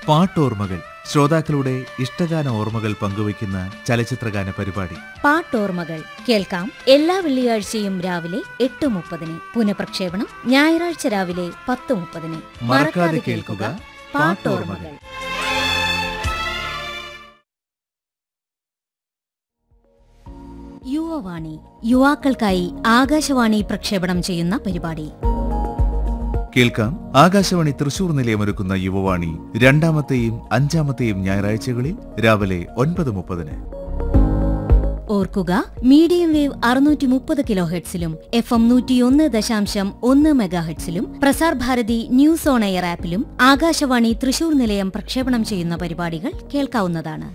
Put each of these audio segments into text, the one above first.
പാട്ടോർമ്മകൾ ശ്രോതാക്കളുടെ ഇഷ്ടഗാന ഓർമ്മകൾ പങ്കുവയ്ക്കുന്ന ചലച്ചിത്രഗാന പരിപാടി പാട്ടോർമ്മകൾ കേൾക്കാം എല്ലാ വെള്ളിയാഴ്ചയും രാവിലെ എട്ട് മുപ്പതിന് പുനഃപ്രക്ഷേപണം ഞായറാഴ്ച രാവിലെ പത്ത് മുപ്പതിന് മറക്കാതെ കേൾക്കുക പാട്ടോർമ്മകൾ യുവവാണി യുവാക്കൾക്കായി ആകാശവാണി പ്രക്ഷേപണം ചെയ്യുന്ന പരിപാടി കേൾക്കാം ആകാശവാണി തൃശൂർ നിലയമൊരുക്കുന്ന യുവവാണി രണ്ടാമത്തെയും അഞ്ചാമത്തെയും ഞായറാഴ്ചകളിൽ രാവിലെ ഒൻപത് മുപ്പതിന് ഓർക്കുക മീഡിയം വേവ് അറുന്നൂറ്റി മുപ്പത് കിലോ ഹെഡ്സിലും എഫ് എം നൂറ്റിയൊന്ന് ദശാംശം ഒന്ന് മെഗാഹെഡ്സിലും Prasar Bharati news on air ആപ്പിലും ആകാശവാണി തൃശൂർ നിലയം പ്രക്ഷേപണം ചെയ്യുന്ന പരിപാടികൾ കേൾക്കാവുന്നതാണ്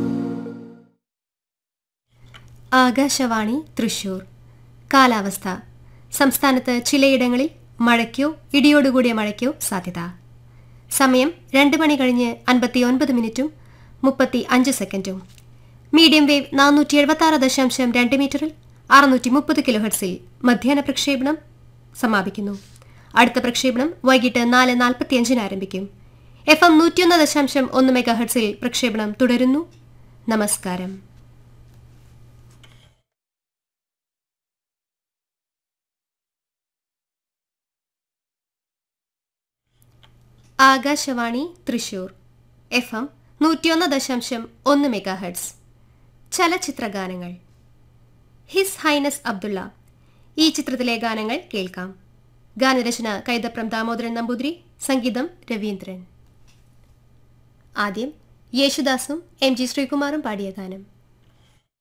ആകാശവാണി തൃശൂർ കാലാവസ്ഥ സംസ്ഥാനത്ത് ചിലയിടങ്ങളിൽ മഴയ്ക്കോ ഇടിയോടുകൂടിയ മഴയ്ക്കോ സാധ്യത സമയം രണ്ട് മണി കഴിഞ്ഞ് അൻപത്തിയൊൻപത് മിനിറ്റും മുപ്പത്തി അഞ്ച് സെക്കൻഡും മീഡിയം വേവ് നാനൂറ്റി എഴുപത്തി ആറ് ദശാംശം രണ്ട് മീറ്ററിൽ അറുന്നൂറ്റി മുപ്പത് കിലോ ഹെർട്സിൽ മധ്യാഹ്ന പ്രക്ഷേപണം സമാപിക്കുന്നു അടുത്ത പ്രക്ഷേപണം വൈകിട്ട് നാല് നാൽപ്പത്തിയഞ്ചിന് ആരംഭിക്കും എഫ് എം നൂറ്റിയൊന്ന് ദശാംശം ഒന്ന് മെഗാ ഹെർട്സിൽ പ്രക്ഷേപണം തുടരുന്നു നമസ്കാരം ആകാശവാണി തൃശൂർ എഫ് എം നൂറ്റിയൊന്ന് ദശാംശം ഒന്ന് മെഗാ ഹെഡ്സ് ചലച്ചിത്ര ഗാനങ്ങൾ ഹിസ് ഹൈനസ് അബ്ദുള്ള ഈ ചിത്രത്തിലെ ഗാനങ്ങൾ കേൾക്കാം ഗാനരചന കൈതപ്രം ദാമോദരൻ നമ്പൂതിരി സംഗീതം രവീന്ദ്രൻ ആദ്യം യേശുദാസും എം ജി ശ്രീകുമാറും പാടിയ ഗാനം